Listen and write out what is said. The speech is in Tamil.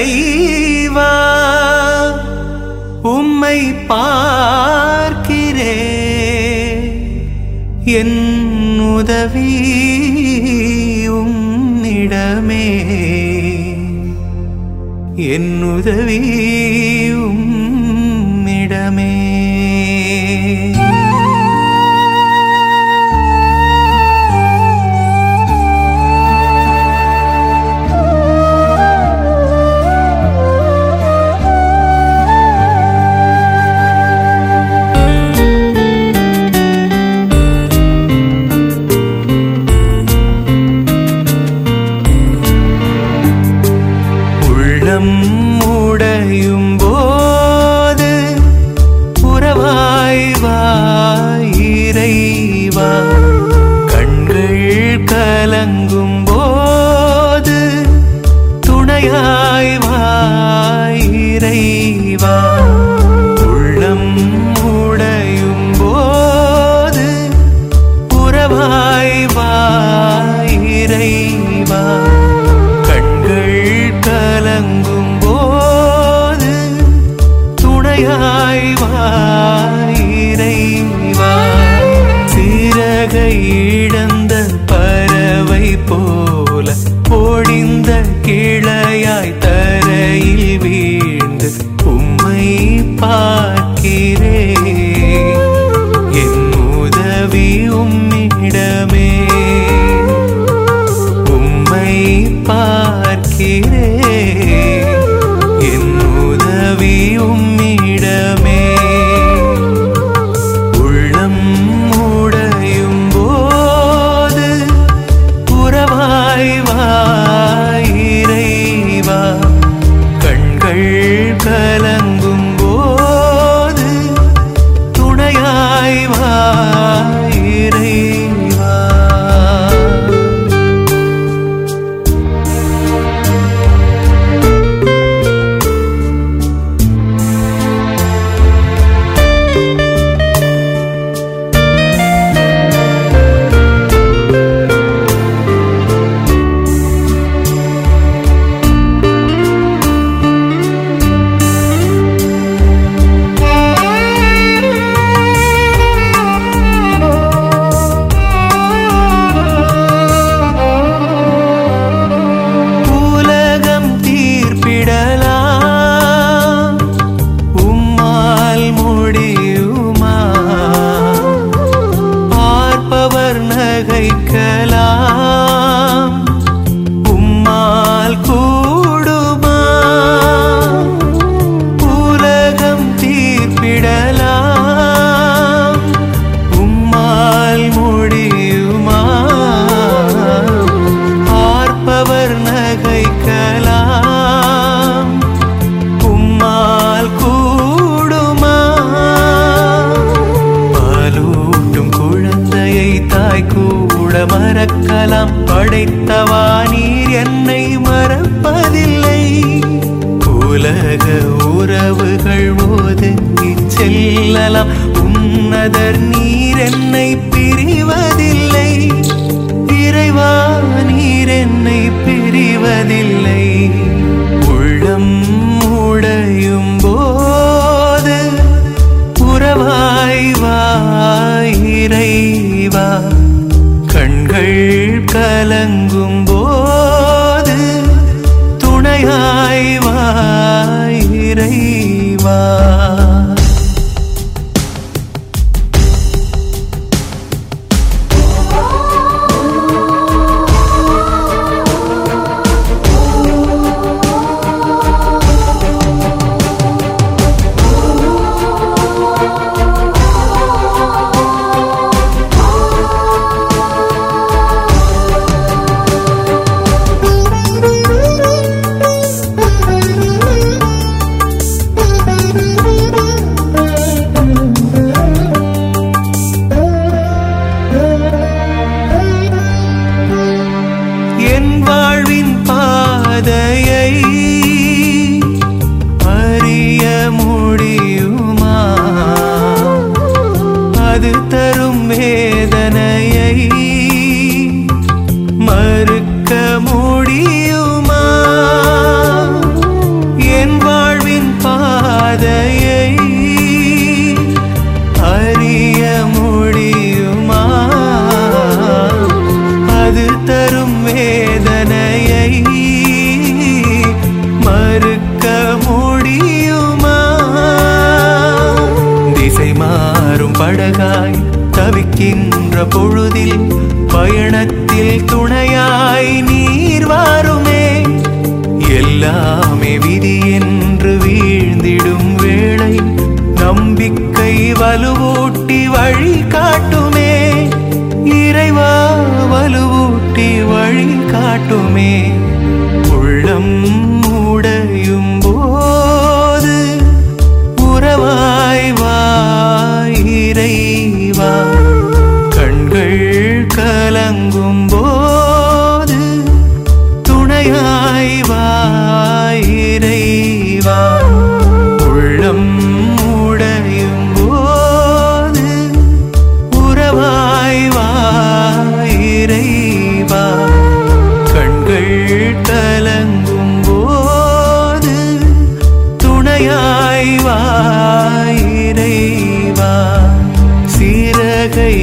இறைவா உம்மை பார்க்கிறே என் உதவி உம்மிடமே என் உதவி உம்மிடமே உள்ளம் உடையும் போது உறவாய் வாயிரைவா கண்கள் கலங்கும் போது துணையாய் வாயிரைவா உள்ளம் உடையும் போது உறவாய் வாயிரைவா கண்கள் கலங்கும் போது துணையாய் வாயிரைவா சிறகை இழந்த பறவை போல பொடிந்த கிளையாய் தரையில் வீழ்ந்து உம்மை பார்க்கிறே என் உதவி உம்மிடமே உம்மை பார்க்கிறே என் உதவி உம்மிடமே உள்ளம் உடையும் போது உறவாய் வாயிரைவா கண்கள் கலங்கும் போது துணையாய் வாயிரைவா உலகம் தீர்ப்பிடலாம் உம்மால் முடியுமா பார்ப்பவர் நகைக்கலாம் உம்மால் கூடுமா உலகம் தீர்ப்பிடலாம் உம்மால் முடியுமா பார்ப்பவர் நகைக்கலாம் உம்மால் கூடுமா பாலூட்டும் குழந்தையை தாய் கூட மறக்கலாம் படைத்தவா நீர் என்னை மறப்பதில்லை உலக உறவுகள் ஒதுங்கி செல்லலாம் உன்னதர் நீர் என்னை பிரிவதில்லை இறைவா நீர் என்னை பிரிவதில்லை உள்ளம் உடையும் போது உறவாய் வாயிரைவா கண்கள் கலங்கும் போது துணையாய் வாயிரைவா என் வாழ்வின் பாதையை அறிய முடியுமா அது தரும் வேதனையை மறுக்க முடியுமா படகாய் தவிக்கின்ற பொழுதில் பயணத்தில் துணையாய் நீர் வாருமே எல்லாமே விதி என்று வீழ்ந்திடும் வேளை நம்பிக்கை வலுவூட்டி வழி காட்டுமே இறைவா வலுவூட்டி வழி காட்டுமே உள்ளம் உடையும் போது உறவாய் வாய் இறைவா கண்கள் கலங்கும் போது துணையாய் வாய் இறைவா உள்ளம் உடையும் போது உறவாய் வாய் இறைவா கண்கள் கலங்கும் போது துணையாய் வாய் இறைவா சீரகை